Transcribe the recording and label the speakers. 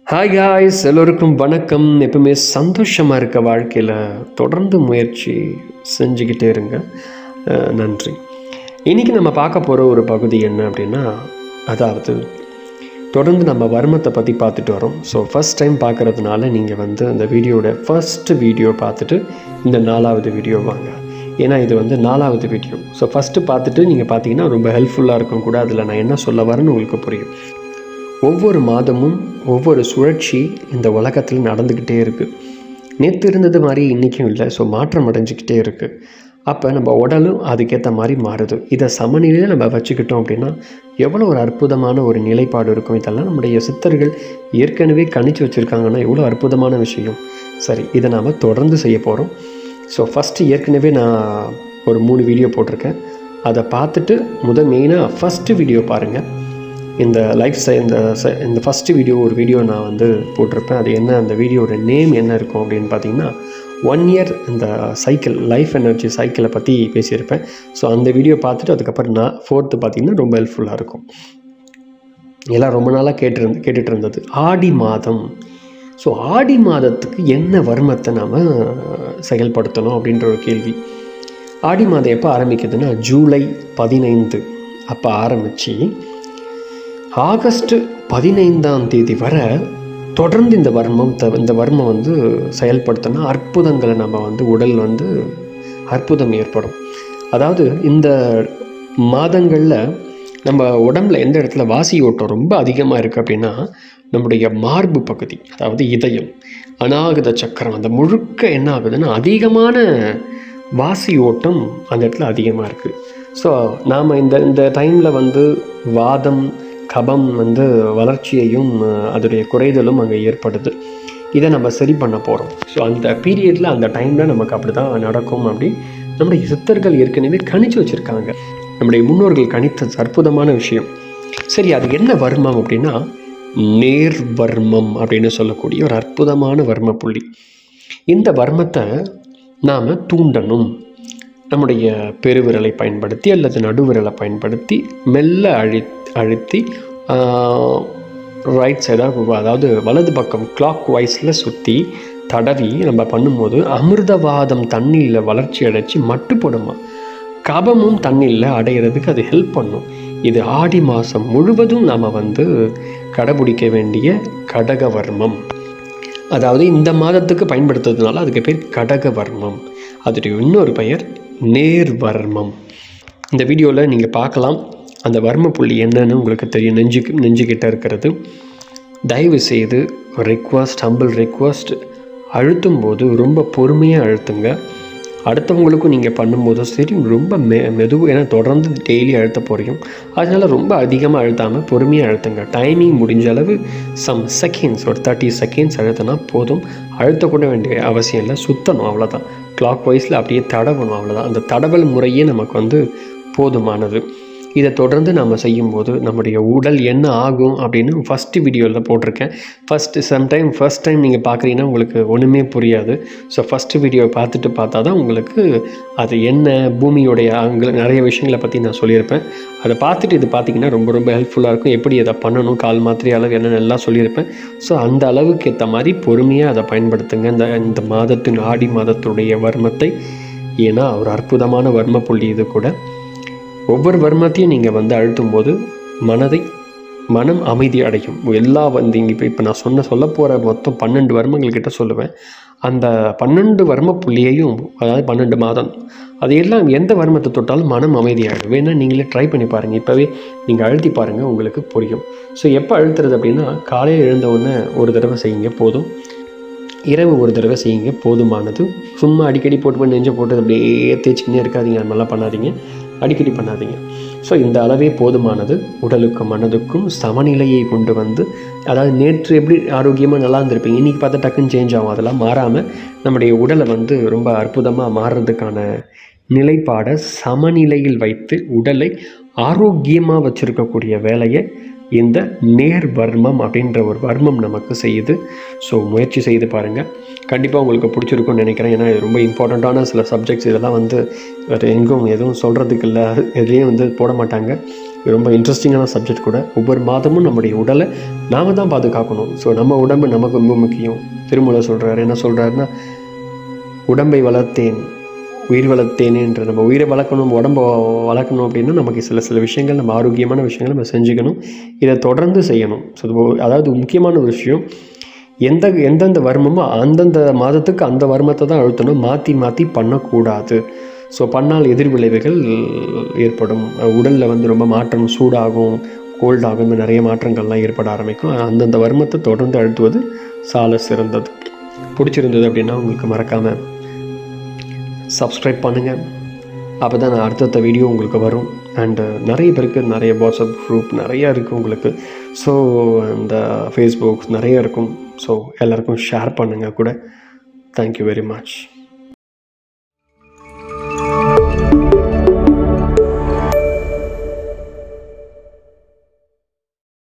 Speaker 1: hi guys எல்லோருக்கும் வணக்கம் எப்பவுமே சந்தோஷமாக இருக்க வாழ்க்கையில் தொடர்ந்து முயற்சி செஞ்சுக்கிட்டே இருங்க அஹ் நன்றி இன்றைக்கி நம்ம பார்க்க போகிற ஒரு பகுதி என்ன அப்படின்னா அதாவது தொடர்ந்து நம்ம வர்மத்தை பற்றி பார்த்துட்டு வரோம் ஸோ ஃபஸ்ட் டைம் பார்க்குறதுனால நீங்கள் வந்து அந்த வீடியோட ஃபஸ்ட்டு வீடியோ பார்த்துட்டு இந்த நாலாவது வீடியோ வாங்க ஏன்னா இது வந்து நாலாவது வீடியோ ஸோ ஃபஸ்ட்டு பார்த்துட்டு நீங்கள் பார்த்தீங்கன்னா ரொம்ப ஹெல்ப்ஃபுல்லாக இருக்கும் கூட அதில் நான் என்ன சொல்ல வரேன்னு உங்களுக்கு புரியும் ஒவ்வொரு மாதமும் ஒவ்வொரு சுழற்சி இந்த உலகத்தில் நடந்துக்கிட்டே இருக்குது நேற்று இருந்தது மாதிரி இன்றைக்கும் இல்லை ஸோ மாற்றம் அடைஞ்சிக்கிட்டே இருக்குது அப்போ நம்ம உடலும் அதுக்கேற்ற மாதிரி மாறுது இதை சமநிலையில் நம்ம வச்சுக்கிட்டோம் அப்படின்னா எவ்வளோ ஒரு அற்புதமான ஒரு நிலைப்பாடு இருக்கும் இதெல்லாம் நம்முடைய சித்தர்கள் ஏற்கனவே கணிச்சு வச்சுருக்காங்கன்னா எவ்வளோ அற்புதமான விஷயம் சரி இதை நாம் தொடர்ந்து செய்ய போகிறோம் ஸோ ஃபஸ்ட்டு ஏற்கனவே நான் ஒரு மூணு வீடியோ போட்டிருக்கேன் அதை பார்த்துட்டு முத மெயினாக ஃபஸ்ட்டு வீடியோ பாருங்கள் இந்த லைஃப் சை இந்த ச- இந்த ஃபஸ்ட்டு வீடியோ ஒரு வீடியோ நான் வந்து போட்டிருப்பேன் அது என்ன அந்த வீடியோட நேம் என்ன இருக்கும் அப்படின்னு பார்த்தீங்கன்னா ஒன் இயர் இந்த சைக்கிள் லைஃப் எனர்ஜி சைக்கிளை பற்றி பேசியிருப்பேன் ஸோ அந்த வீடியோ பார்த்துட்டு அதுக்கப்புறம் நான் ஃபோர்த்து பார்த்தீங்கன்னா ரொம்ப ஹெல்ப்ஃபுல்லாக இருக்கும் எல்லாம் ரொம்ப நாளாக கேட்டிருந்து கேட்டுட்டு இருந்தது ஆடி மாதம் ஸோ ஆடி மாதத்துக்கு என்ன வர்மத்தை நாம் செயல்படுத்தணும் அப்படின்ற ஒரு கேள்வி ஆடி மாதம் எப்போ ஆரம்பிக்குதுன்னா ஜூலை பதினைந்து அப்போ ஆரம்பித்து ஆகஸ்ட் பதினைந்தாம் தேதி வரை தொடர்ந்து இந்த வர்மம் த இந்த வர்மம் வந்து செயல்படுத்தினா அற்புதங்களை நம்ம வந்து உடல் வந்து அற்புதம் ஏற்படும் அதாவது இந்த மாதங்களில் நம்ம உடம்புல எந்த இடத்துல வாசி ஓட்டம் ரொம்ப அதிகமாக இருக்குது அப்படின்னா நம்முடைய மார்பு பகுதி அதாவது இதயம் அநாகத சக்கரம் அந்த முழுக்க என்ன ஆகுதுன்னா அதிகமான வாசி ஓட்டம் அந்த இடத்துல அதிகமாக இருக்குது ஸோ நாம் இந்த இந்த டைமில் வந்து வாதம் கபம் வந்து வளர்ச்சியையும் அஹ், அதோடைய குறைதலும் அங்கே ஏற்படுது இதை நம்ம சரி பண்ண போகிறோம் ஸோ அந்த பீரியடில் அந்த டைமில் நமக்கு அப்படி தான் நடக்கும் அப்படி நம்முடைய சித்தர்கள் ஏற்கனவே கணிச்சு வச்சுருக்காங்க நம்முடைய முன்னோர்கள் கணித்த அற்புதமான விஷயம் சரி அது என்ன வர்மம் அப்படின்னா நேர் வர்மம் அப்படின்னு சொல்லக்கூடிய ஒரு அற்புதமான வர்ம புள்ளி இந்த வர்மத்தை நாம் தூண்டணும் நம்முடைய பெருவிரலை பயன்படுத்தி அல்லது நடுவிரலை பயன்படுத்தி மெல்ல அழி அழுத்தி ரைட் சைடாக அதாவது வலது பக்கம் கிளாக் வைஸில் சுற்றி தடவி நம்ம பண்ணும்போது அமிர்தவாதம் தண்ணியில் வளர்ச்சி அடைச்சி மட்டுப்படுமா கபமும் தண்ணியில் அடையிறதுக்கு அது ஹெல்ப் பண்ணும் இது ஆடி மாதம் முழுவதும் நாம் வந்து கடைபிடிக்க வேண்டிய கடகவர்மம் அதாவது இந்த மாதத்துக்கு பயன்படுத்துறதுனால அதுக்கு பேர் கடகவர்மம் அதோடைய இன்னொரு பெயர் நேர்வர்மம் இந்த வீடியோவில் நீங்கள் பார்க்கலாம் அந்த வர்ம புள்ளி என்னன்னு உங்களுக்கு தெரியும் நெஞ்சுக்கு நெஞ்சுக்கிட்ட இருக்கிறது தயவு செய்து ரெக்வஸ்ட் ஹம்பிள் ரெக்வஸ்ட் அழுத்தும் போது ரொம்ப பொறுமையாக அழுத்துங்க அடுத்தவங்களுக்கும் நீங்கள் பண்ணும்போதும் சரி ரொம்ப மெ மெதுவு ஏன்னா தொடர்ந்து டெய்லி அழுத்த போகிறீங்க அதனால் ரொம்ப அதிகமாக அழுத்தாமல் பொறுமையாக அழுத்துங்க டைமிங் முடிஞ்ச அளவு சம் செகண்ட்ஸ் ஒரு தேர்ட்டி செகண்ட்ஸ் அழுத்தினா போதும் அழுத்தக்கூட வேண்டிய அவசியம் இல்லை சுற்றணும் அவ்வளோதான் கிளாக் வைஸில் அப்படியே தடவணும் அவ்வளோதான் அந்த தடவல் முறையே நமக்கு வந்து போதுமானது இதை தொடர்ந்து நம்ம செய்யும்போது நம்முடைய உடல் என்ன ஆகும் அப்படின்னு ஃபஸ்ட்டு வீடியோவில் போட்டிருக்கேன் ஃபஸ்ட்டு சம்டைம் ஃபஸ்ட் டைம் நீங்கள் பார்க்குறீங்கன்னா உங்களுக்கு ஒன்றுமே புரியாது ஸோ ஃபஸ்ட்டு வீடியோவை பார்த்துட்டு பார்த்தா தான் உங்களுக்கு அது என்ன பூமியோடைய அங்கே நிறைய விஷயங்களை பற்றி நான் சொல்லியிருப்பேன் அதை பார்த்துட்டு இது பார்த்தீங்கன்னா ரொம்ப ரொம்ப ஹெல்ப்ஃபுல்லாக இருக்கும் எப்படி அதை பண்ணணும் கால் மாத்திரை அளவு என்னென்ன எல்லாம் சொல்லியிருப்பேன் ஸோ அந்த அளவுக்கு ஏற்ற மாதிரி பொறுமையாக அதை பயன்படுத்துங்க இந்த இந்த மாதத்தின் ஆடி மாதத்துடைய வர்மத்தை ஏன்னா ஒரு அற்புதமான வர்ம புள்ளி இது கூட ஒவ்வொரு வர்மத்தையும் நீங்கள் வந்து அழுத்தும் போது மனதை மனம் அமைதி அடையும் எல்லா வந்து இங்கே இப்போ இப்போ நான் சொன்ன சொல்ல போகிற மொத்தம் பன்னெண்டு வர்மங்கள் கிட்ட சொல்லுவேன் அந்த பன்னெண்டு வர்ம புள்ளியையும் அதாவது பன்னெண்டு மாதம் அது எல்லாம் எந்த வர்மத்தை தொட்டாலும் மனம் அமைதியாகிடும் வேணா நீங்களே ட்ரை பண்ணி பாருங்கள் இப்போவே நீங்கள் அழுத்தி பாருங்கள் உங்களுக்கு புரியும் ஸோ எப்போ அழுத்துறது அப்படின்னா காலையில் எழுந்த உடனே ஒரு தடவை செய்யுங்க போதும் இரவு ஒரு தடவை செய்யுங்க போதுமானது சும்மா அடிக்கடி போட்டு போய் நெஞ்சை போட்டு அப்படியே தேய்ச்சிக்கினே இருக்காதீங்க அது மாதிரிலாம் பண்ணாதீங்க அடிக்கடி பண்ணாதீங்க ஸோ இந்த அளவே போதுமானது உடலுக்கும் மனதுக்கும் சமநிலையை கொண்டு வந்து அதாவது நேற்று எப்படி ஆரோக்கியமாக நல்லா இருந்திருப்பீங்க இன்றைக்கி பார்த்தா டக்குன்னு சேஞ்ச் ஆகும் அதெல்லாம் மாறாமல் நம்முடைய உடலை வந்து ரொம்ப அற்புதமாக மாறுறதுக்கான நிலைப்பாடை சமநிலையில் வைத்து உடலை ஆரோக்கியமாக வச்சுருக்கக்கூடிய வேலையை இந்த நேர் வர்மம் அப்படின்ற ஒரு வர்மம் நமக்கு செய்யுது ஸோ முயற்சி செய்து பாருங்கள் கண்டிப்பாக உங்களுக்கு பிடிச்சிருக்கும்னு நினைக்கிறேன் ஏன்னா இது ரொம்ப இம்பார்ட்டண்ட்டான சில சப்ஜெக்ட்ஸ் இதெல்லாம் வந்து வேறு எங்கும் எதுவும் சொல்கிறதுக்கு இல்லை எதுலேயும் வந்து போட மாட்டாங்க இது ரொம்ப இன்ட்ரெஸ்டிங்கான சப்ஜெக்ட் கூட ஒவ்வொரு மாதமும் நம்முடைய உடலை நாம தான் பாதுகாக்கணும் ஸோ நம்ம உடம்பு நமக்கு ரொம்ப முக்கியம் திருமூல சொல்கிறாரு என்ன சொல்கிறாருன்னா உடம்பை வளர்த்தேன் உயிர் வளர்த்தேனே என்று நம்ம உயிரை வளர்க்கணும் உடம்பை வளர்க்கணும் அப்படின்னா நமக்கு சில சில விஷயங்கள் நம்ம ஆரோக்கியமான விஷயங்கள் நம்ம செஞ்சுக்கணும் இதை தொடர்ந்து செய்யணும் ஸோ இது அதாவது முக்கியமான ஒரு விஷயம் எந்த எந்தெந்த வர்மமோ அந்தந்த மாதத்துக்கு அந்த வர்மத்தை தான் அழுத்தணும் மாற்றி மாற்றி பண்ணக்கூடாது ஸோ பண்ணால் எதிர்விளைவுகள் ஏற்படும் உடலில் வந்து ரொம்ப மாற்றம் சூடாகும் கோல்டாகும் இந்த நிறைய மாற்றங்கள்லாம் ஏற்பட ஆரம்பிக்கும் அந்தந்த வர்மத்தை தொடர்ந்து அழுத்துவது சால சிறந்தது பிடிச்சிருந்தது அப்படின்னா உங்களுக்கு மறக்காமல் சப்ஸ்கிரைப் பண்ணுங்கள் அப்போ தான் நான் அடுத்தடுத்த வீடியோ உங்களுக்கு வரும் அண்டு நிறைய பேருக்கு நிறைய வாட்ஸ்அப் குரூப் நிறையா இருக்குது உங்களுக்கு ஸோ அந்த ஃபேஸ்புக் நிறைய இருக்கும் ஸோ எல்லாருக்கும் ஷேர் பண்ணுங்கள் கூட தேங்க்யூ வெரி மச்